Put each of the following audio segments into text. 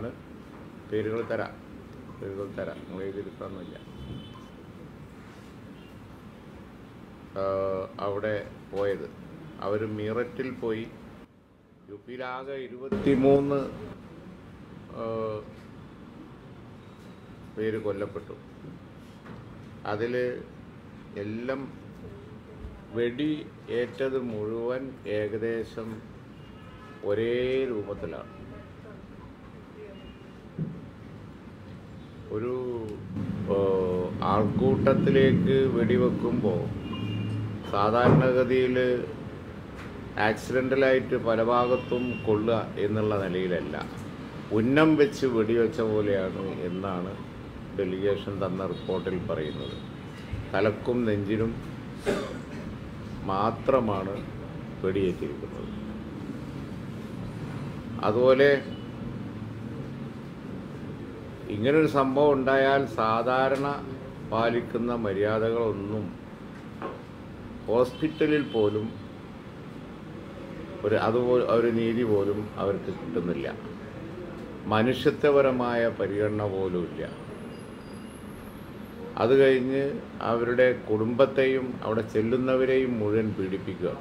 ആണ് പേരുകൾ തരാം പേരുകൾ തരാം നിങ്ങൾ എഴുതിയെടുക്കാമെന്നില്ല ആഹ് അവിടെ പോയത് അവർ മീററ്റിൽ പോയി യു പിയിലാകെ ഇരുപത്തിമൂന്ന് ആഹ് പേര് കൊല്ലപ്പെട്ടു അതിൽ എല്ലാം വെടി ഏറ്റത് മുഴുവൻ ഏകദേശം ഒരേ രൂപത്തിലാണ് ഒരു ഏഹ്, ആൾക്കൂട്ടത്തിലേക്ക് വെടിവെക്കുമ്പോൾ സാധാരണഗതിയിൽ ആക്സിഡൻ്റലായിട്ട് പല ഭാഗത്തും കൊള്ളുക എന്നുള്ള നിലയിലല്ല ഉന്നം വെച്ച് വെടിവെച്ച പോലെയാണ് എന്നാണ് ഡെലിഗേഷൻ തന്ന റിപ്പോർട്ടിൽ പറയുന്നത് തലക്കും നെഞ്ചിനും മാത്രമാണ് വെടിയേറ്റിരിക്കുന്നത് അതുപോലെ ഇങ്ങനൊരു സംഭവം ഉണ്ടായാൽ സാധാരണ പാലിക്കുന്ന മര്യാദകളൊന്നും ഹോസ്പിറ്റലിൽ പോലും ഒരു അതുപോലെ ഒരു നീതി പോലും അവർക്ക് കിട്ടുന്നില്ല മനുഷ്യത്വപരമായ പരിഗണന പോലും ഇല്ല അത് കഴിഞ്ഞ് അവരുടെ കുടുംബത്തെയും അവിടെ ചെല്ലുന്നവരെയും മുഴുവൻ പീഡിപ്പിക്കുക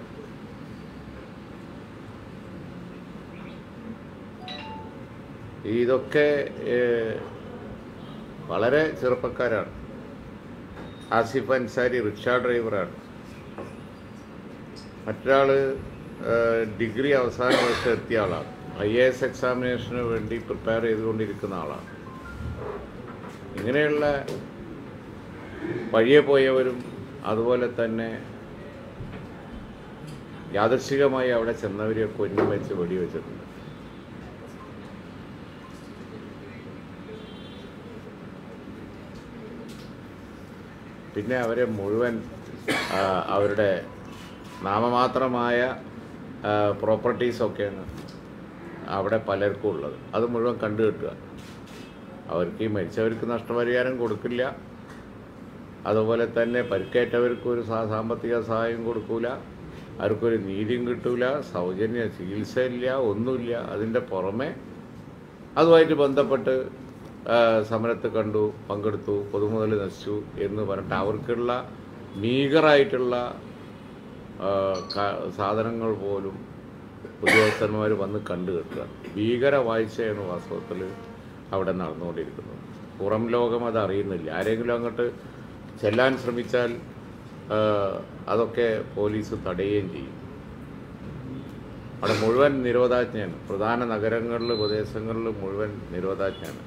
ഇതൊക്കെ ഏഹ്, വളരെ ചെറുപ്പക്കാരാണ് ആസിഫ് അൻസാരി റിക്ഷ ഡ്രൈവറാണ് മറ്റൊരാൾ ഡിഗ്രി അവസാന വർഷം എത്തിയ ആളാണ് ഐ എ എസ് എക്സാമിനേഷന് വേണ്ടി പ്രിപ്പയർ ചെയ്തുകൊണ്ടിരിക്കുന്ന ആളാണ് ഇങ്ങനെയുള്ള വഴിയെ പോയവരും അതുപോലെ തന്നെ യാദൃശികമായി അവിടെ ചെന്നവരെയൊക്കെ ഒന്നും വെച്ച് വെടിവെച്ചിട്ടുണ്ട് പിന്നെ അവരെ മുഴുവൻ ആ, അവരുടെ നാമമാത്രമായ പ്രോപ്പർട്ടീസൊക്കെയാണ് അവിടെ പലർക്കും ഉള്ളത് അത് മുഴുവൻ കണ്ടു കിട്ടുക അവർക്ക് ഈ മരിച്ചവർക്ക് നഷ്ടപരിഹാരം കൊടുക്കില്ല അതുപോലെ തന്നെ പരിക്കേറ്റവർക്ക് ഒരു സാ- സാമ്പത്തിക സഹായം കൊടുക്കൂല അവർക്കൊരു നീതിയും കിട്ടൂല സൗജന്യ ചികിത്സയില്ല ഒന്നുമില്ല അതിൻ്റെ പുറമെ അതുമായിട്ട് ബന്ധപ്പെട്ട് ആ, സമരത്ത് കണ്ടു പങ്കെടുത്തു പൊതുമുതൽ നശിച്ചു എന്ന് പറഞ്ഞിട്ട് അവർക്കുള്ള മീഗറായിട്ടുള്ള ആ, ക- സാധനങ്ങൾ പോലും ഉദ്യോഗസ്ഥന്മാർ വന്ന് കണ്ടു കിട്ടുക ഭീകര വാഴ്ചയാണ് വാസ്തവത്തിൽ അവിടെ നടന്നുകൊണ്ടിരിക്കുന്നത് പുറം ലോകം അത് അറിയുന്നില്ല ആരെങ്കിലും അങ്ങോട്ട് ചെല്ലാൻ ശ്രമിച്ചാൽ ആ, അതൊക്കെ പോലീസ് തടയുകയും ചെയ്യും അവിടെ മുഴുവൻ നിരോധാജ്ഞയാണ് പ്രധാന നഗരങ്ങളിൽ പ്രദേശങ്ങളിൽ മുഴുവൻ നിരോധാജ്ഞയാണ്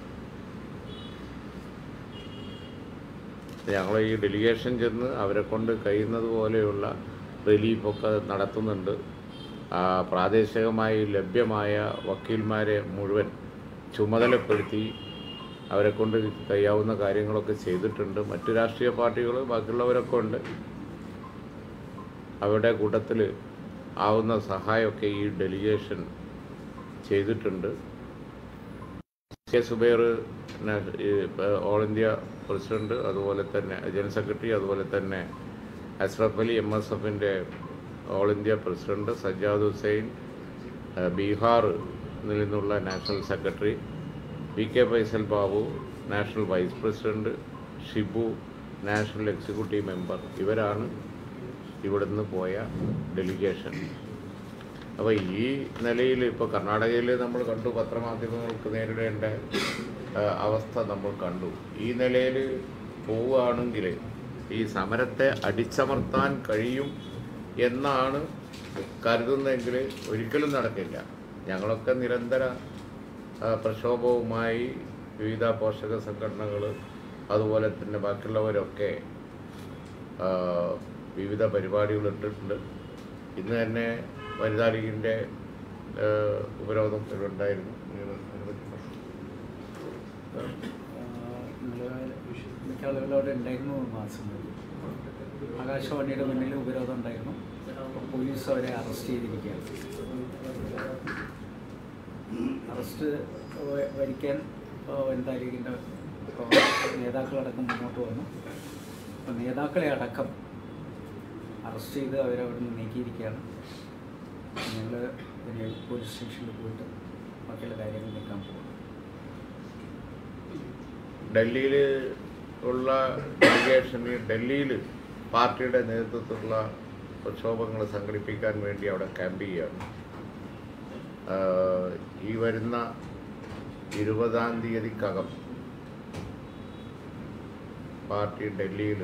ഞങ്ങൾ ഈ ഡെലിഗേഷൻ ചെന്ന് അവരെ കൊണ്ട് കഴിയുന്നത് പോലെയുള്ള റിലീഫൊക്കെ നടത്തുന്നുണ്ട് ആ, പ്രാദേശികമായി ലഭ്യമായ വക്കീൽമാരെ മുഴുവൻ ചുമതലപ്പെടുത്തി അവരെ കൊണ്ട് കഴിയാവുന്ന കാര്യങ്ങളൊക്കെ ചെയ്തിട്ടുണ്ട് മറ്റു രാഷ്ട്രീയ പാർട്ടികൾ ബാക്കിയുള്ളവരൊക്കെ ഉണ്ട് അവരുടെ കൂട്ടത്തിൽ ആവുന്ന സഹായമൊക്കെ ഈ ഡെലിഗേഷൻ ചെയ്തിട്ടുണ്ട് കെ സുബൈർ ന- ഈ, ഏഹ്, ഓൾ ഇന്ത്യ പ്രസിഡന്റ് അതുപോലെ തന്നെ ജനറൽ സെക്രട്ടറി അതുപോലെ തന്നെ അഷ്റഫ് അലി എം എസ് എഫിൻ്റെ all India president Sajjad Hussain ഏഹ്, ബീഹാർ നിന്നുള്ള national secretary P K Faisal Babu national vice president Shibu national executive member ഇവരാണ് ഇവിടുന്ന് പോയ ഡെലിഗേഷൻ അപ്പോൾ ഈ നിലയിൽ ഇപ്പോൾ കർണാടകയിൽ നമ്മൾ കണ്ടു പത്രമാധ്യമങ്ങൾക്ക് നേരിടേണ്ട ആ, അവസ്ഥ നമ്മൾ കണ്ടു ഈ നിലയിൽ പോവുകയാണെങ്കിൽ ഈ സമരത്തെ അടിച്ചമർത്താൻ കഴിയും എന്നാണ് കരുതുന്നതെങ്കിൽ ഒരിക്കലും നടക്കില്ല ഞങ്ങളൊക്കെ നിരന്തര ആ, പ്രക്ഷോഭവുമായി വിവിധ പോഷക സംഘടനകൾ അതുപോലെ തന്നെ ബാക്കിയുള്ളവരൊക്കെ ആ, വിവിധ പരിപാടികൾ ഇട്ടിട്ടുണ്ട് ഇന്ന് തന്നെ വനിതാ ലീഗിൻ്റെ ഉപരോധം ഇവിടെ ഉണ്ടായിരുന്നു അതിനെപ്പറ്റി മിക്ക ആളുകളും അവിടെ ഉണ്ടായിരുന്നു മാസങ്ങളിൽ ആകാശവാണിയുടെ മുന്നിൽ ഉപരോധം ഉണ്ടായിരുന്നു അപ്പോൾ പോലീസ് അവരെ അറസ്റ്റ് ചെയ്തിരിക്കുകയാണ് അറസ്റ്റ് വ- വരിക്കാൻ ഇപ്പോൾ വനിതാ ലീഗിൻ്റെ ഇപ്പോൾ നേതാക്കളടക്കം മുന്നോട്ട് വന്നു അപ്പോൾ നേതാക്കളെ അടക്കം അറസ്റ്റ് ചെയ്ത് അവരെ അവിടെ നിന്ന് നീക്കിയിരിക്കുകയാണ് ഞങ്ങൾ പോലീസ് സ്റ്റേഷനിൽ പോയിട്ട് ബാക്കിയുള്ള കാര്യങ്ങളിലേക്കാണ് ഡൽഹിയിൽ ഉള്ള ഡെലിഗേഷന് ഡൽഹിയിൽ പാർട്ടിയുടെ നേതൃത്വത്തിലുള്ള പ്രക്ഷോഭങ്ങൾ സംഘടിപ്പിക്കാൻ വേണ്ടി അവിടെ ക്യാമ്പ് ചെയ്യുകയാണ് ആഹ് ഈ വരുന്ന ഇരുപതാം തീയതിക്കകം പാർട്ടി ഡൽഹിയിൽ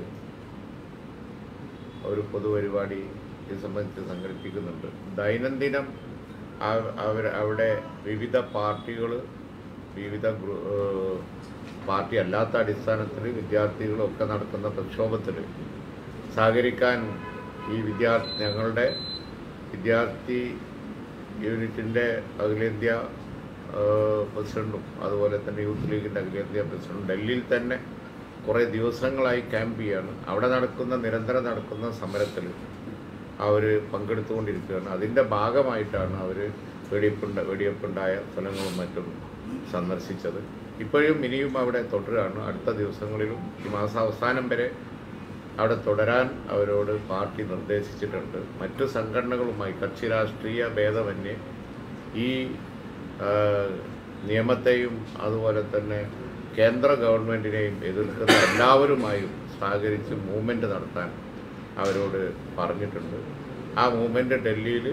ഒരു പൊതുപരിപാടി ഇത് സംബന്ധിച്ച് സംഘടിപ്പിക്കുന്നുണ്ട് ദൈനംദിനം അവ- അവർ അവിടെ വിവിധ പാർട്ടികൾ വിവിധ ഗ്രൂ ഏഹ് പാർട്ടി അല്ലാത്ത അടിസ്ഥാനത്തിൽ വിദ്യാർത്ഥികളും ഒക്കെ നടക്കുന്ന പ്രക്ഷോഭത്തിൽ സഹകരിക്കാൻ ഈ വിദ്യാർത്ഥി ഞങ്ങളുടെ വിദ്യാർത്ഥി യൂണിറ്റിൻ്റെ അഖിലേന്ത്യാ ഏഹ് പ്രസിഡന്റും അതുപോലെ തന്നെ യൂത്ത് ലീഗിൻ്റെ അഖിലേന്ത്യാ പ്രസിഡന്റും ഡൽഹിയിൽ തന്നെ കുറേ ദിവസങ്ങളായി ക്യാമ്പ് ചെയ്യാണ് അവിടെ നടക്കുന്ന നിരന്തരം നടക്കുന്ന സമരത്തിൽ അവർ പങ്കെടുത്തുകൊണ്ടിരിക്കുകയാണ് അതിൻ്റെ ഭാഗമായിട്ടാണ് അവർ വെടിവെപ്പുണ്ട വെടിവെപ്പുണ്ടായ സ്ഥലങ്ങളും മറ്റും സന്ദർശിച്ചത് ഇപ്പോഴും ഇനിയും അവിടെ തുടരുകയാണ് അടുത്ത ദിവസങ്ങളിലും ഈ മാസാവസാനം വരെ അവിടെ തുടരാൻ അവരോട് പാർട്ടി നിർദ്ദേശിച്ചിട്ടുണ്ട് മറ്റു സംഘടനകളുമായി കക്ഷി രാഷ്ട്രീയ ഭേദമന്യേ ഈ ആ, നിയമത്തെയും അതുപോലെ തന്നെ കേന്ദ്ര ഗവൺമെൻറ്റിനെയും എതിർക്കുന്ന എല്ലാവരുമായും സഹകരിച്ച് മൂവ്മെൻറ്റ് നടത്താൻ അവരോട് പറഞ്ഞിട്ടുണ്ട് ആ മൂവ്മെൻറ്റ് ഡൽഹിയിൽ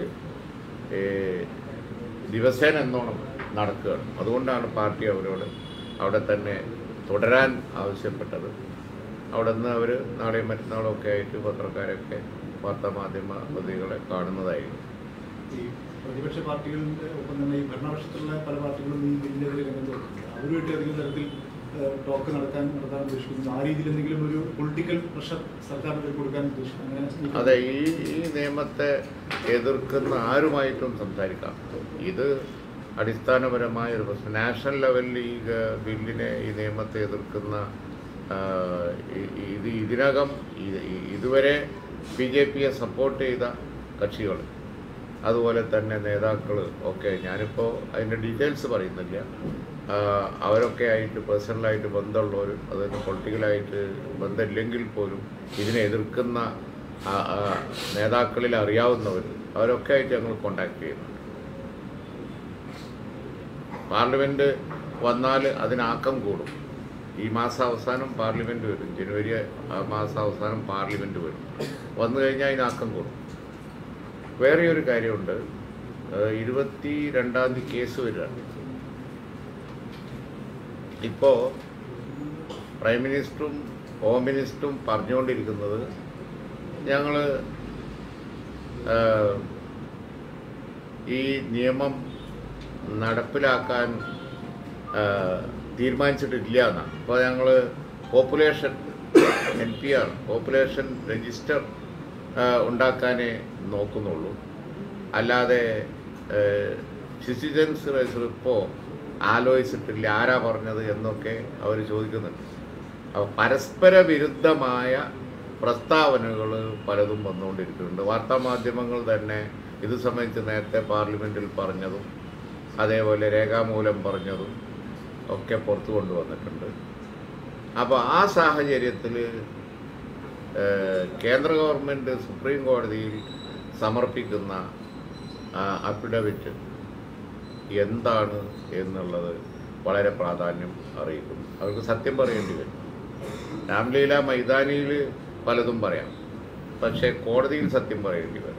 ദിവസേന എന്നോണം നടക്കുകയാണ് അതുകൊണ്ടാണ് പാർട്ടി അവരോട് അവിടെ തന്നെ തുടരാൻ ആവശ്യപ്പെട്ടത് അവിടെ നിന്ന് അവർ നാളെയും മറ്റന്നാളും ഒക്കെ ആയിട്ട് പത്രക്കാരൊക്കെ വാർത്താമാധ്യമ പ്രതികളെ കാണുന്നതായിരിക്കും ഈ പ്രതിപക്ഷ പാർട്ടികളുടെ ഒപ്പം തന്നെ ഈ ഭരണപക്ഷത്തുള്ള പല പാർട്ടികളും ഈ ബില്ലിനെതിരെ രംഗത്ത് വരുന്നുണ്ട് അവരുമായിട്ട് ഏതെങ്കിലും തരത്തിൽ ടോക്ക് നടത്താൻ നടത്താൻ ഉദ്ദേശിക്കുന്നു ആ രീതിയിൽ എന്തെങ്കിലും ഒരു പൊളിറ്റിക്കൽ പ്രഷർ സർക്കാരിന് കൊടുക്കാൻ ഉദ്ദേശിക്കുന്നു അങ്ങനെ അതെ ഈ ഈ നിയമത്തെ എതിർക്കുന്ന ആരുമായിട്ടും സംസാരിക്കാം ഇത് അടിസ്ഥാനപരമായ ഒരു പ്രശ്നം നാഷണൽ ലെവലിൽ ഈ ഗ- ബില്ലിനെ ഈ നിയമത്തെ എതിർക്കുന്ന ആ, ഇ- ഇത് ഇതിനകം ഇ- ഇ- ഇതുവരെ ബി ജെ പിയെ സപ്പോർട്ട് ചെയ്ത കക്ഷികൾ അതുപോലെ തന്നെ നേതാക്കൾ ഒക്കെ ഞാനിപ്പോൾ അതിൻ്റെ ഡീറ്റെയിൽസ് പറയുന്നില്ല ആ, അവരൊക്കെ ആയിട്ട് പേഴ്സണലായിട്ട് ബന്ധമുള്ളവർ അതായത് പൊളിറ്റിക്കലായിട്ട് ബന്ധമില്ലെങ്കിൽ പോലും ഇതിനെ എതിർക്കുന്ന ആ, ആ, നേതാക്കളിൽ അറിയാവുന്നവർ അവരൊക്കെ ആയിട്ട് ഞങ്ങൾ കോണ്ടാക്ട് ചെയ്യുന്നുണ്ട് പാർലമെൻറ്റ് വന്നാൽ അതിനാക്കം കൂടും ഈ മാസം അവസാനം പാർലമെൻറ്റ് വരും ജനുവരി ആ മാസം അവസാനം പാർലമെൻറ്റ് വരും വന്നു കഴിഞ്ഞാൽ അതിനാക്കം കൂടും വേറെ ഒരു കാര്യമുണ്ട് ഏഹ് ഇരുപത്തി രണ്ടാം തീയതി കേസ് വരികയാണ് ഇപ്പോൾ പ്രൈം മിനിസ്റ്ററും ഹോം മിനിസ്റ്ററും പറഞ്ഞുകൊണ്ടിരിക്കുന്നത് ഞങ്ങൾ ഈ നിയമം നടപ്പിലാക്കാൻ ആ, തീരുമാനിച്ചിട്ടില്ല എന്നാണ് അപ്പോൾ ഞങ്ങൾ population N P R population register ആ, ഉണ്ടാക്കാനേ നോക്കുന്നുള്ളൂ അല്ലാതെ സിറ്റിസൻസ് രജിസ്റ്റർ ഇപ്പോൾ ആലോചിച്ചിട്ടില്ല ആരാ പറഞ്ഞത് എന്നൊക്കെ അവർ ചോദിക്കുന്നുണ്ട് അപ്പോൾ പരസ്പര വിരുദ്ധമായ പ്രസ്താവനകൾ പലതും വന്നുകൊണ്ടിരിക്കുന്നുണ്ട് വാർത്താമാധ്യമങ്ങൾ തന്നെ ഇത് സംബന്ധിച്ച് നേരത്തെ പാർലമെൻറ്റിൽ പറഞ്ഞതും അതേപോലെ രേഖാമൂലം പറഞ്ഞതും ഒക്കെ പുറത്തു കൊണ്ടുവന്നിട്ടുണ്ട് അപ്പോൾ ആ സാഹചര്യത്തിൽ കേന്ദ്ര ഗവൺമെൻറ് സുപ്രീം കോടതിയിൽ സമർപ്പിക്കുന്ന അഫിഡവിറ്റ് എന്താണ് എന്നുള്ളത് വളരെ പ്രാധാന്യം അറിയിക്കുന്നു അവർക്ക് സത്യം പറയേണ്ടി വരും രാംലീല മൈതാനിയിൽ പലതും പറയാം പക്ഷേ കോടതിയിൽ സത്യം പറയേണ്ടി വരും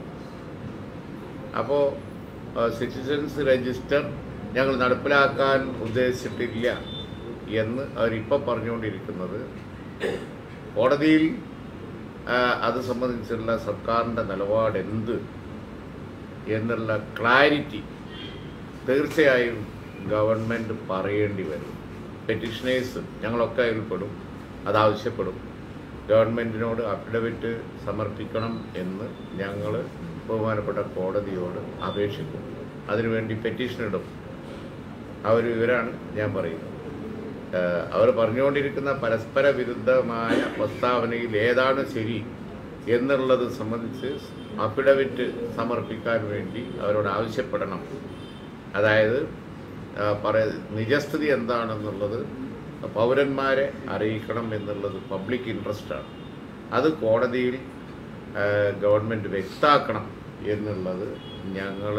അപ്പോൾ സിറ്റിസൻസ് രജിസ്റ്റർ ഞങ്ങൾ നടപ്പിലാക്കാൻ ഉദ്ദേശിച്ചിട്ടില്ല എന്ന് അവരിപ്പോൾ പറഞ്ഞുകൊണ്ടിരിക്കുന്നത് കോടതിയിൽ ആ, അത് സംബന്ധിച്ചുള്ള സർക്കാരിൻ്റെ നിലപാട് എന്ത് എന്നുള്ള ക്ലാരിറ്റി തീർച്ചയായും ഗവൺമെൻറ് പറയേണ്ടി വരും പെറ്റീഷനേഴ്സ് ഞങ്ങളൊക്കെ അതിൽപ്പെടും അതാവശ്യപ്പെടും ഗവൺമെൻറ്റിനോട് അഫിഡവിറ്റ് സമർപ്പിക്കണം എന്ന് ഞങ്ങൾ ബഹുമാനപ്പെട്ട കോടതിയോട് അപേക്ഷിക്കും അതിനുവേണ്ടി പെറ്റീഷൻ ഇടും ആ ഒരു വിവരമാണ് ഞാൻ പറയുന്നത് ഏഹ് അവർ പറഞ്ഞുകൊണ്ടിരിക്കുന്ന പരസ്പര വിരുദ്ധമായ പ്രസ്താവനയിൽ ഏതാണ് ശരി എന്നുള്ളത് സംബന്ധിച്ച് അഫിഡവിറ്റ് സമർപ്പിക്കാൻ വേണ്ടി അവരോട് ആവശ്യപ്പെടണം അതായത് ആ, പറ നിജസ്ഥിതി എന്താണെന്നുള്ളത് പൗരന്മാരെ അറിയിക്കണം എന്നുള്ളത് പബ്ലിക് ഇൻട്രസ്റ്റാണ് അത് കോടതിയിൽ ആ, ഗവൺമെൻറ് വ്യക്താക്കണം എന്നുള്ളത് ഞങ്ങൾ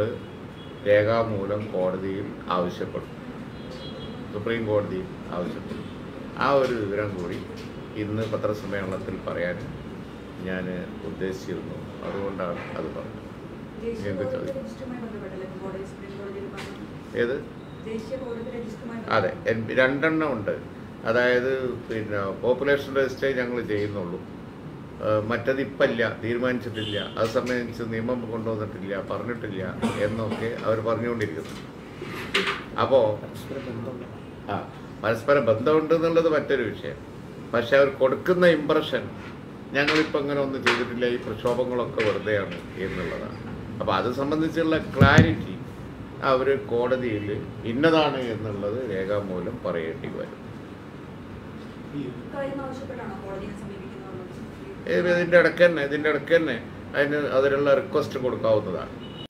രേഖാമൂലം കോടതിയിൽ ആവശ്യപ്പെടും സുപ്രീം കോടതിയിൽ ആവശ്യപ്പെടും ആ ഒരു വിവരം കൂടി ഇന്ന് പത്രസമ്മേളനത്തിൽ പറയാൻ ഞാൻ ഉദ്ദേശിച്ചിരുന്നു അതുകൊണ്ടാണ് അത് പറഞ്ഞത് ദേശീയ എന്ത് പൗരത്വ ചോദ്യം? രജിസ്റ്ററുമായി ബന്ധപ്പെട്ടല്ലേ ഇപ്പോൾ കോടതി സുപ്രീം കോടതിയിൽ പറഞ്ഞു ഏത് ദേശീയ പൗരത്വ രജിസ്റ്ററുമായി അതെ എൻ- രണ്ടെണ്ണം ഉണ്ട് അതായത് പിന്നെ പോപ്പുലേഷൻ രജിസ്റ്ററേ ഞങ്ങൾ ചെയ്യുന്നുള്ളൂ ഏഹ് മറ്റത് ഇപ്പല്ല തീരുമാനിച്ചിട്ടില്ല അത് സംബന്ധിച്ച് നിയമം കൊണ്ടുവന്നിട്ടില്ല പറഞ്ഞിട്ടില്ല എന്നൊക്കെ അവർ പറഞ്ഞുകൊണ്ടിരിക്കുന്നു അപ്പോൾ പരസ്പര ബന്ധമുള്ള ആ പരസ്പര ബന്ധമുണ്ട് എന്നുള്ളത് മറ്റൊരു വിഷയം പക്ഷെ അവർ കൊടുക്കുന്ന ഇമ്പ്രഷൻ ഞങ്ങളിപ്പോൾ അങ്ങനെ ഒന്നും ചെയ്തിട്ടില്ല ഈ പ്രക്ഷോഭങ്ങളൊക്കെ വെറുതെയാണ് എന്നുള്ളതാണ് അപ്പോൾ അത് സംബന്ധിച്ചുള്ള ക്ലാരിറ്റി അവർ കോടതിയിൽ ഇന്നതാണ് എന്നുള്ളത് രേഖാമൂലം പറയേണ്ടി വരും ഈ കാര്യം ആവശ്യപ്പെട്ടാണോ കോടതിയെ സമീപിക്കുന്നത് ഏത് ഇതിൻ്റെ ഇടയ്ക്ക് തന്നെ ഇതിൻ്റെ ഇടയ്ക്ക് തന്നെ അതിന് അതിനുള്ള റിക്വസ്റ്റ് കൊടുക്കാവുന്നതാണ്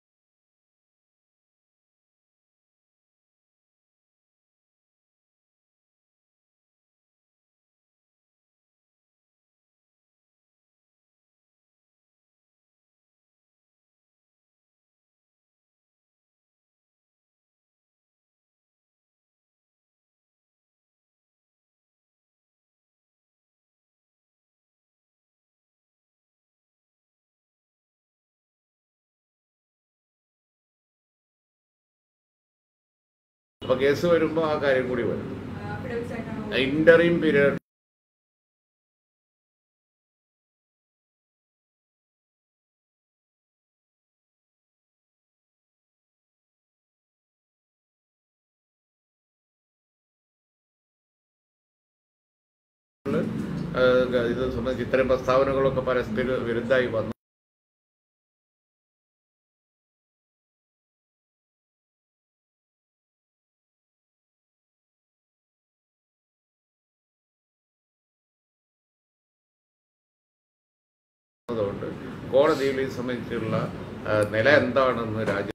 അപ്പോൾ കേസ് വരുമ്പോൾ ആ കാര്യം കൂടി വരും അഫിഡവിറ്റ്സ് ആയിട്ടാണോ ഇൻ്ററിം പീരിയഡ് ഇത് സംബന്ധിച്ച് ഇത്തരം പ്രസ്താവനകളൊക്കെ പരസ്പര വിരുദ്ധമായി വന്നു കൊണ്ട് കോടതിയിൽ ഇത് സംബന്ധിച്ചുള്ള ആ, നില എന്താണെന്ന് രാജ്യ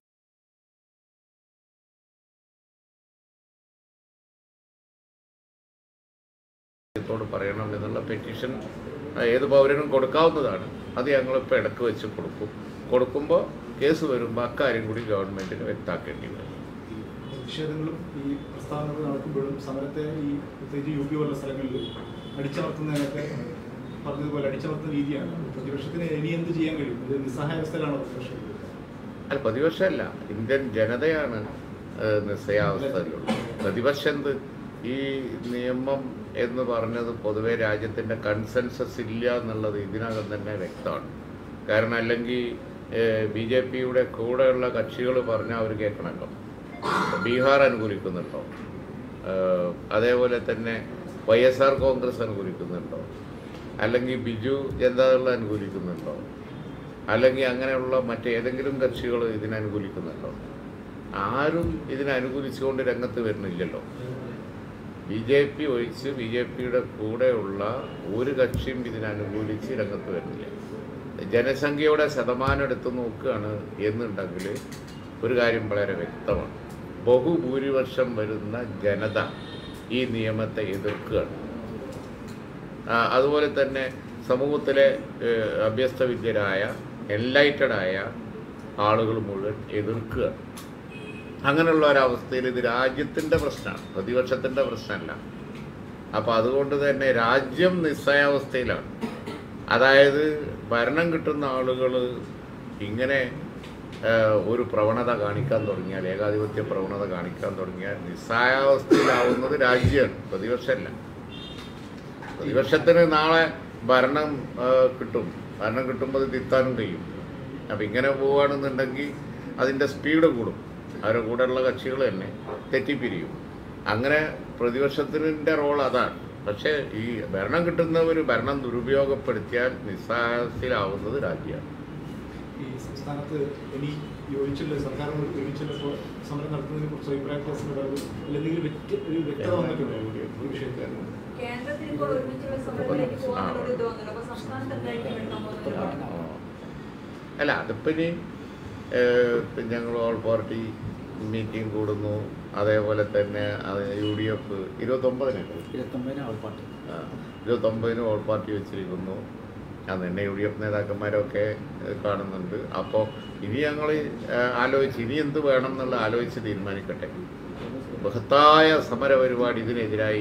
ത്തോട് പറയണം എന്നുള്ള പെറ്റീഷൻ ഏത് പൗരനും കൊടുക്കാവുന്നതാണ് അത് ഞങ്ങളിപ്പോൾ ഇടക്ക് വെച്ച് കൊടുക്കും കൊടുക്കുമ്പോൾ കേസ് വരുമ്പോൾ അക്കാര്യം കൂടി ഗവൺമെൻറ്റിന് വ്യക്താക്കേണ്ടി വരും ഈ പ്രതിഷേധങ്ങളും ഈ പ്രസ്താവനകൾ നടക്കുമ്പോഴും സമരത്തെ ഈ പ്രത്യേകിച്ച് യു പി പോലുള്ള സ്ഥലങ്ങളിൽ അടിച്ചമർത്തുന്നതിനൊക്കെ പറഞ്ഞതുപോലെ അടിച്ചമർത്തുന്ന രീതിയാണ് പ്രതിപക്ഷത്തിന് ഇനി എന്ത് ചെയ്യാൻ കഴിയും ഇത് നിസ്സഹായാവസ്ഥയിലാണോ പ്രതിപക്ഷം അല്ല പ്രതിപക്ഷമല്ല ഇന്ത്യൻ ജനതയാണ് ഏഹ്, നിസ്സയാവസ്ഥയിലുള്ളത് പ്രതിപക്ഷം എന്ത് ഈ നിയമം എന്ന് പറഞ്ഞത് പൊതുവെ രാജ്യത്തിൻ്റെ കൺസെൻസസ് ഇല്ല എന്നുള്ളത് ഇതിനകം തന്നെ വ്യക്തമാണ് കാരണം അല്ലെങ്കിൽ ബി ജെ പിയുടെ കൂടെയുള്ള കക്ഷികൾ പറഞ്ഞാൽ അവർ കേൾക്കണമല്ലോ ബീഹാർ അനുകൂലിക്കുന്നുണ്ടോ ഏഹ്, അതേപോലെ തന്നെ വൈ എസ് ആർ കോൺഗ്രസ് അനുകൂലിക്കുന്നുണ്ടോ അല്ലെങ്കിൽ ബിജു ജനതാദൾ അനുകൂലിക്കുന്നുണ്ടോ അല്ലെങ്കിൽ അങ്ങനെയുള്ള മറ്റേതെങ്കിലും കക്ഷികൾ ഇതിനനുകൂലിക്കുന്നുണ്ടോ ആരും ഇതിനനുകൂലിച്ചുകൊണ്ട് രംഗത്ത് വരുന്നില്ലല്ലോ ബി ജെ പി ഒഴിച്ച് ബി ജെ പിയുടെ കൂടെയുള്ള ഒരു കക്ഷിയും ഇതിനനുകൂലിച്ച് രംഗത്ത് വരുന്നില്ല ജനസംഖ്യയുടെ ശതമാനം എടുത്ത് നോക്കുകയാണ് എന്നുണ്ടെങ്കിൽ ഒരു കാര്യം വളരെ വ്യക്തമാണ് ബഹുഭൂരിപക്ഷം വരുന്ന ജനത ഈ നിയമത്തെ എതിർക്കുകയാണ് ആ, അതുപോലെ തന്നെ സമൂഹത്തിലെ ഏഹ്, അഭ്യസ്തവിദ്യരായ എൻലൈറ്റഡ് ആയ ആളുകൾ മുഴുവൻ എതിർക്കുക അങ്ങനെയുള്ള ഒരവസ്ഥയിൽ ഇത് രാജ്യത്തിൻ്റെ പ്രശ്നമാണ് പ്രതിപക്ഷത്തിൻ്റെ പ്രശ്നമല്ല അപ്പോൾ അതുകൊണ്ട് തന്നെ രാജ്യം നിസ്സയാവസ്ഥയിലാണ് അതായത് ഭരണം കിട്ടുന്ന ആളുകൾ ഇങ്ങനെ ഏഹ്, ഒരു പ്രവണത കാണിക്കാൻ തുടങ്ങിയാൽ ഏകാധിപത്യ പ്രവണത കാണിക്കാൻ തുടങ്ങിയാൽ നിസ്സഹായാവസ്ഥയിലാവുന്നത് രാജ്യമാണ് പ്രതിപക്ഷമല്ല പ്രതിപക്ഷത്തിന് നാളെ ഭരണം ആ, കിട്ടും ഭരണം കിട്ടുമ്പോൾ അത് തിരുത്താനും കഴിയും അപ്പം ഇങ്ങനെ പോവുകയാണെന്നുണ്ടെങ്കിൽ അതിൻ്റെ സ്പീഡ് കൂടും അവരുടെ കൂടെയുള്ള കക്ഷികൾ തന്നെ തെറ്റിപ്പിരിയും അങ്ങനെ പ്രതിപക്ഷത്തിൻ്റെ റോൾ അതാണ് പക്ഷേ ഈ ഭരണം കിട്ടുന്നവർ ഭരണം ദുരുപയോഗപ്പെടുത്തിയാൽ നിസ്സാരത്തിലാവുന്നത് രാജ്യമാണ് ഈ സംസ്ഥാനത്ത് ഇനി യോജിച്ചുള്ള സർക്കാരിനോട് യോജിച്ചുള്ള ഇപ്പോൾ സമരം നടത്തുന്നതിനെ കുറിച്ച് അഭിപ്രായ വ്യത്യാസം ഉണ്ടാകും അല്ലെങ്കിൽ വ്യക്ത- ഒരു വ്യക്തത വന്നിട്ടുണ്ടോ ഈ വിഷയത്തിൽ കേന്ദ്രത്തിൽ ഇപ്പോൾ ഒരുമിച്ചുള്ള സമരത്തിലേക്ക് പോകാനുള്ള ഇത് വന്നല്ലോ അപ്പൊ സംസ്ഥാനത്ത് എന്തായിരിക്കും എടുക്കാൻ പോകുന്നത് അല്ല അതിപ്പോൾ ഇനി ഏഹ്, ഇപ്പം ഞങ്ങൾ ഓൾ പാർട്ടി മീറ്റിംഗ് കൂടുന്നു അതേപോലെ തന്നെ അത് യു ഡി എഫ് ഇരുപത്തൊമ്പതിനല്ലേ ഇരുപത്തൊമ്പതിന് ആൾപ്പാട്ട് ആ, ഇരുപത്തൊമ്പതിന് ഓൾ പാർട്ടി വെച്ചിരിക്കുന്നു അന്ന് തന്നെ യു ഡി എഫ് നേതാക്കന്മാരൊക്കെ ഏഹ്, കാണുന്നുണ്ട് അപ്പോൾ ഇനി ഞങ്ങൾ ആലോചിച്ച് ഇനി എന്ത് വേണം എന്നുള്ള ആലോചിച്ച് തീരുമാനിക്കട്ടെ ബൃഹത്തായ സമര പരിപാടി ഇതിനെതിരായി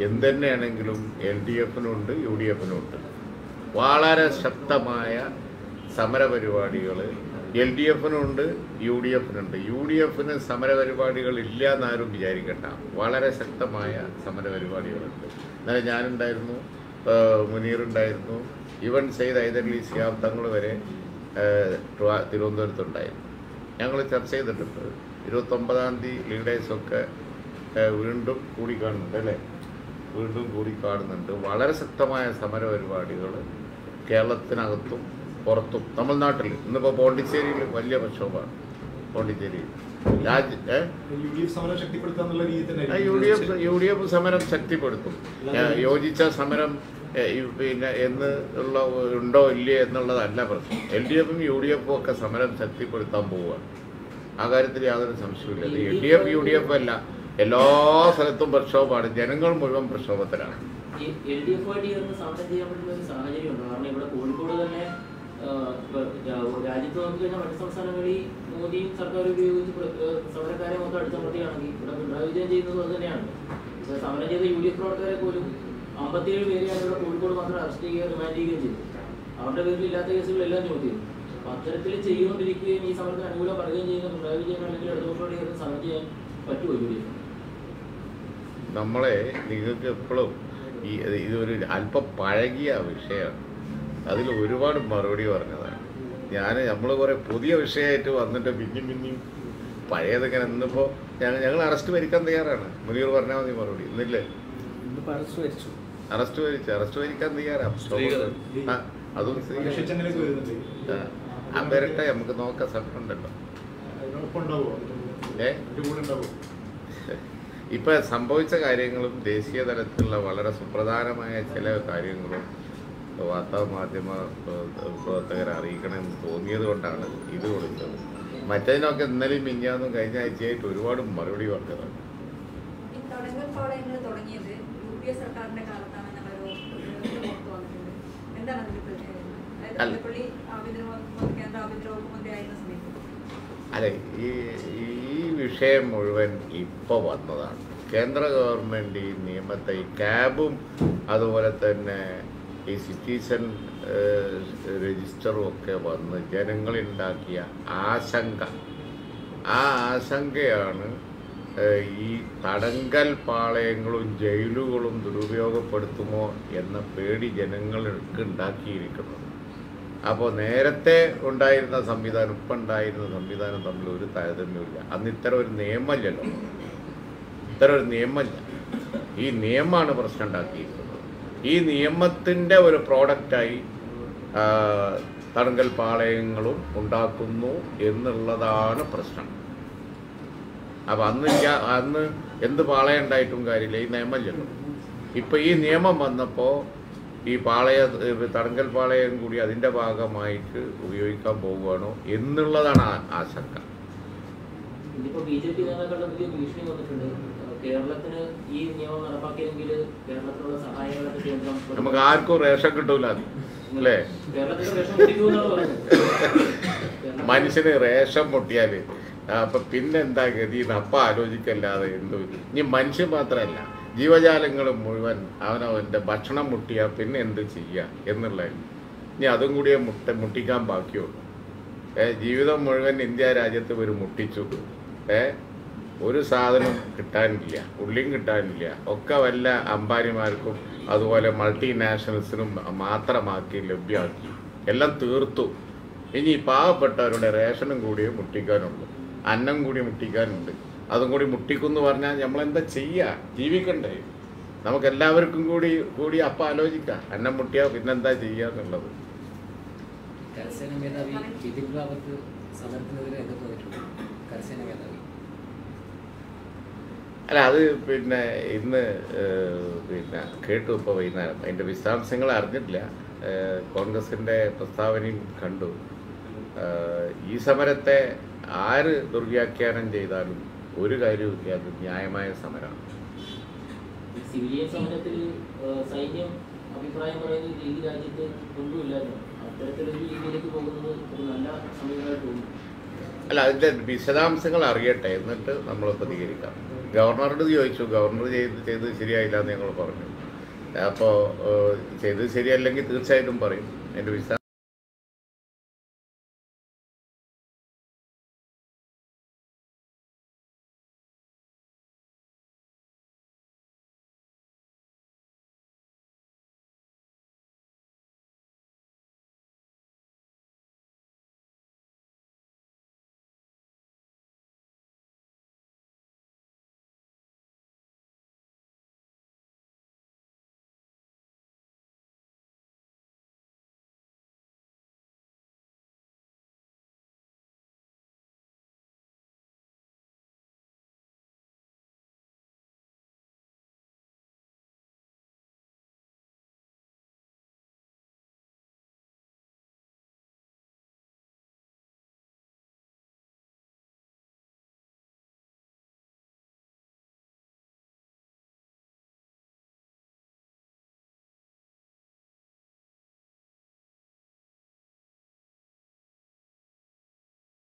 എന്തുതന്നെയാണെങ്കിലും എൽ ഡി എഫിനുണ്ട് യു ഡി എഫിനുണ്ട് വളരെ ശക്തമായ സമരപരിപാടികൾ എൽ ഡി എഫിനുണ്ട് യു ഡി എഫിനുണ്ട് യു ഡി എഫിന് സമരപരിപാടികൾ ഇല്ല എന്നാരും വിചാരിക്കണ്ട വളരെ ശക്തമായ സമരപരിപാടികളുണ്ട് ഇന്നലെ ഞാനുണ്ടായിരുന്നു ഏഹ് മുനീറുണ്ടായിരുന്നു ഈവൻ സെയ്ദ് ഹൈദരലി സിയാബ് തങ്ങൾ വരെ ഏഹ് ട്രിവാ- തിരുവനന്തപുരത്തുണ്ടായിരുന്നു ഞങ്ങൾ ചർച്ച ചെയ്തിട്ടുണ്ട് ഇരുപത്തൊമ്പതാം തീയതി ലീഡേഴ്സൊക്കെ ഏഹ് വീണ്ടും കൂടി കാണുന്നുണ്ട് അല്ലേ വീണ്ടും കൂടി കാണുന്നുണ്ട് വളരെ ശക്തമായ സമരപരിപാടികൾ കേരളത്തിനകത്തും പുറത്തും തമിഴ്നാട്ടിൽ ഇന്നിപ്പോൾ പോണ്ടിച്ചേരിയിൽ വലിയ പ്രക്ഷോഭമാണ് പോണ്ടിച്ചേരിയിൽ രാജ് ഏ യു ഡി എഫ് സമരം ശക്തിപ്പെടുത്തുക എന്നുള്ള രീതി തന്നെ ആ, U D F U D F സമരം ശക്തിപ്പെടുത്തും ഏ, യോജിച്ച സമരം ഏ, ഈ പിന്നെ എന്ന് ഉള്ള ഉണ്ടോ ഇല്ലേ എന്നുള്ളതല്ല പ്രശ്നം എൽ ഡി എഫും യു ഡി എഫും ഒക്കെ സമരം ശക്തിപ്പെടുത്താൻ പോവുകയാണ് ആ കാര്യത്തിൽ യാതൊരു സംശയമില്ല L D F U D F അല്ല എല്ലാ സ്ഥലത്തും പ്രക്ഷോഭമാണ് ജനങ്ങൾ മുഴുവൻ പ്രക്ഷോഭത്തിലാണ് ഈ എൽ ഡി എഫ് ആയിട്ട് ചേർന്ന് സമരം ചെയ്യാൻ പറ്റുന്ന ഒരു സാഹചര്യമുണ്ട് കാരണം ഇവിടെ കോഴിക്കോട് തന്നെ ആ, ഇപ്പൊ രാ- രാജ്യത്ത് നോക്കിക്കഴിഞ്ഞാൽ മറ്റ് സംസ്ഥാനങ്ങളിൽ മോദിയും സർക്കാർ ഉപയോഗിച്ച് പ്ര- ആ, സമരക്കാരെ മൊത്തം അടിച്ചമർത്തിയാണെങ്കിൽ ഇവിടെ പിണറായി വിജയൻ ചെയ്യുന്നത് അത് തന്നെയാണ് ഇപ്പൊ സമരം ചെയ്ത യു ഡി എഫ് പ്രവർത്തകരെ പോലും അമ്പത്തിയേഴ് പേരെയാണ് ഇവിടെ കോഴിക്കോട് മാത്രം അറസ്റ്റ് ചെയ്യുകയും റിമാൻഡ് ചെയ്യുകയും ചെയ്തു അവരുടെ പേരിൽ ഇല്ലാത്ത കേസുകളെല്ലാം ചോദ്യം ചെയ്തു അപ്പൊ അത്തരത്തിൽ ചെയ്തുകൊണ്ടിരിക്കുകയും ഈ സമരത്തിന് അനുകൂലം പറയുകയും ചെയ്യുന്ന പിണറായി വിജയൻ അല്ലെങ്കിൽ ഇടതുപക്ഷോട് ചേർന്ന് സമരം ചെയ്യാൻ പറ്റുമോ യു ഡി എഫ് നമ്മളെ നിങ്ങൾക്ക് എപ്പോഴും ഈ ഇതൊരു അല്പം പഴകിയ വിഷയമാണ് അതിൽ ഒരുപാട് മറുപടി പറഞ്ഞതാണ് ഞാൻ നമ്മൾ കുറേ പുതിയ വിഷയമായിട്ട് വന്നിട്ട് പിന്നെയും പിന്നെയും പഴയതൊക്കെ ഇന്നിപ്പോൾ ഞങ്ങൾ ഞങ്ങൾ അറസ്റ്റ് വരിക്കാൻ തയ്യാറാണ് മുനീർ പറഞ്ഞാൽ മതി മറുപടി ഇന്നില്ലേ ഇന്നിപ്പോൾ അറസ്റ്റ് വരിച്ചു അറസ്റ്റ് വരിച്ച് അറസ്റ്റ് വരിക്കാൻ തയ്യാറാണ് സ്ത്രീകൾ. ആ, അതും സ്ത്രീകൾ. ചെന്നൈക്ക് വരുന്നുണ്ട് ആ, ആ വരട്ടെ നമുക്ക് നോക്കാൻ സമയമുണ്ടല്ലോ അതിനൊപ്പം ഉണ്ടാവുമോ ഏ അതിന്റെ കൂടെ ഉണ്ടാവുമോ ഇപ്പൊ സംഭവിച്ച കാര്യങ്ങളും ദേശീയ തലത്തിലുള്ള വളരെ സുപ്രധാനമായ ചില കാര്യങ്ങളും വാർത്താ മാധ്യമ ഏഹ്, പ്രവർത്തകരെ അറിയിക്കണമെന്ന് തോന്നിയത് കൊണ്ടാണ് ഇത് വിളിച്ചത് മറ്റതിനൊക്കെ ഇന്നലെയും മിഞ്ഞാന്നും കഴിഞ്ഞ ആഴ്ചയായിട്ട് ഒരുപാട് മറുപടി പറഞ്ഞതാണ് ഈ തടങ്കൽ പാളയങ്ങൾ തുടങ്ങിയത് യു പി എ സർക്കാരിന്റെ കാലത്താണ് ഞങ്ങളൊരു ഇത് പുറത്തു വന്നിട്ടുണ്ട് എന്താണ് അതിന്റെ പ്രത്യേകത അതായത് അല്ല. മുല്ലപ്പള്ളി ആഭ്യന്തര വകുപ്പ് കേന്ദ്ര ആഭ്യന്തര വകുപ്പ് മന്ത്രി ആയിരുന്ന സമയത്ത് അല്ലെ ഈ ഈ വിഷയം മുഴുവൻ ഇപ്പോൾ വന്നതാണ് കേന്ദ്ര ഗവൺമെൻറ് ഈ നിയമത്തെ ഈ ക്യാബും അതുപോലെ തന്നെ ഈ സിറ്റിസൺ രജിസ്റ്ററും ഒക്കെ വന്ന് ജനങ്ങളുണ്ടാക്കിയ ആശങ്ക ആ ആശങ്കയാണ് ഏഹ്, ഈ തടങ്കൽ പാളയങ്ങളും ജയിലുകളും ദുരുപയോഗപ്പെടുത്തുമോ എന്ന പേടി ജനങ്ങൾക്ക് ഉണ്ടാക്കിയിരിക്കുന്നത് അപ്പോൾ നേരത്തെ ഉണ്ടായിരുന്ന സംവിധാനം ഇപ്പം ഉണ്ടായിരുന്ന സംവിധാനം തമ്മിൽ ഒരു താരതമ്യമില്ല അന്ന് ഇത്തരം ഒരു നിയമമില്ലല്ലോ ഇത്തരം ഒരു നിയമമില്ല ഈ നിയമമാണ് പ്രശ്നം ഉണ്ടാക്കിയിരിക്കുന്നത് ഈ നിയമത്തിൻ്റെ ഒരു പ്രോഡക്റ്റായി ആ, തടങ്കൽ പാളയങ്ങളും ഉണ്ടാക്കുന്നു എന്നുള്ളതാണ് പ്രശ്നം അപ്പം അന്ന് ഇല്ല- അന്ന് എന്ത് പാളയം ഉണ്ടായിട്ടും കാര്യമില്ല ഈ നിയമമില്ലല്ലോ ഇപ്പം ഈ നിയമം വന്നപ്പോൾ ഈ പാളയ ഏഹ് തടങ്കൽ പാളയം കൂടി അതിൻ്റെ ഭാഗമായിട്ട് ഉപയോഗിക്കാൻ പോവുകയാണോ എന്നുള്ളതാണ് ആ- ആശങ്ക ഇന്നിപ്പോ ബി ജെ പി നേതാക്കളുടെ പുതിയ ഭീഷണി വന്നിട്ടുണ്ട് ഏഹ് കേരളത്തിന് ഈ നിയമം നടപ്പാക്കിയെങ്കിൽ കേരളത്തിനുള്ള സഹായങ്ങളൊക്കെ കേന്ദ്രം നമുക്ക് ആർക്കും റേഷൻ കിട്ടൂല അത് അല്ലേ കേരളത്തിന് വിഷം കുടിക്കുമെന്നാണ് പറയുന്നത് കേരളത്തിൽ- മനുഷ്യന് റേഷൻ പൊട്ടിയാൽ അപ്പൊ പിന്നെന്താ ഗതി എന്ന് അപ്പം ആലോചിക്കല്ലാതെ എന്തു ഇനി മനുഷ്യൻ മാത്രമല്ല ജീവജാലങ്ങൾ മുഴുവൻ അവനവൻ്റെ ഭക്ഷണം മുട്ടിയാൽ പിന്നെ എന്ത് ചെയ്യുക എന്നുള്ളത് ഇനി അതും കൂടിയേ മുട്ട മുട്ടിക്കാൻ ബാക്കിയുള്ളൂ ഏ ജീവിതം മുഴുവൻ ഇന്ത്യ രാജ്യത്ത് ഒരു മുട്ടിച്ചു ഏ ഒരു സാധനം കിട്ടാനില്ല ഉള്ളിയും കിട്ടാനില്ല ഒക്കെ വല്ല അമ്പാനിമാർക്കും അതുപോലെ മൾട്ടിനാഷണൽസിനും മാത്രമാക്കി ലഭ്യമാക്കി എല്ലാം തീർത്തു ഇനി പാവപ്പെട്ടവരുടെ റേഷനും കൂടിയേ മുട്ടിക്കാനുള്ളൂ അന്നം കൂടി മുട്ടിക്കാനുണ്ട് അതും കൂടി മുട്ടിക്കുന്ന് പറഞ്ഞാൽ നമ്മളെന്താ ചെയ്യുക ജീവിക്കണ്ടേ നമുക്ക് എല്ലാവർക്കും കൂടി കൂടി അപ്പം ആലോചിക്കാം അന്നം മുട്ടിയാൽ പിന്നെന്താ ചെയ്യുക എന്നുള്ളത് കരസേന മേധാവി ബിപിൻ റാവത്ത് സമരത്തിനെതിരെ രംഗത്ത് വന്നിട്ടുണ്ട് കരസേന മേധാവി അല്ല അത് പിന്നെ ഇന്ന് ഏഹ്, പിന്നെ കേട്ടു ഇപ്പോൾ വൈകുന്നേരം അതിൻ്റെ വിശദാംശങ്ങൾ അറിഞ്ഞിട്ടില്ല ഏഹ്, കോൺഗ്രസിൻ്റെ പ്രസ്താവനയും കണ്ടു ഏഹ്, ഈ സമരത്തെ ആര് ദുർവ്യാഖ്യാനം ചെയ്താലും ഒരു കാര്യവുമില്ല അത് ന്യായമായ സമരമാണ് ഈ സിവിലിയൻ സമരത്തിൽ ഏഹ് സൈന്യം അഭിപ്രായം പറയുന്ന രീതി രാജ്യത്ത് ഒന്നുമില്ലായിരുന്നു അത്തരത്തിലൊരു രീതിയിലേക്ക് പോകുന്നത് ഒരു നല്ല സമീപനമായിട്ട് തോന്നുന്നു അല്ല അതിൻ്റെ വിശദാംശങ്ങൾ അറിയട്ടെ എന്നിട്ട് നമ്മൾ പ്രതികരിക്കാം ഗവർണറോട് ചോദിച്ചു ഗവർണർ ചെയ്ത് ചെയ്തത് ശരിയായില്ല എന്ന് ഞങ്ങൾ പറഞ്ഞു അപ്പോൾ ചെയ്തത് ശരിയല്ലെങ്കിൽ തീർച്ചയായിട്ടും പറയും എൻ്റെ വിശദ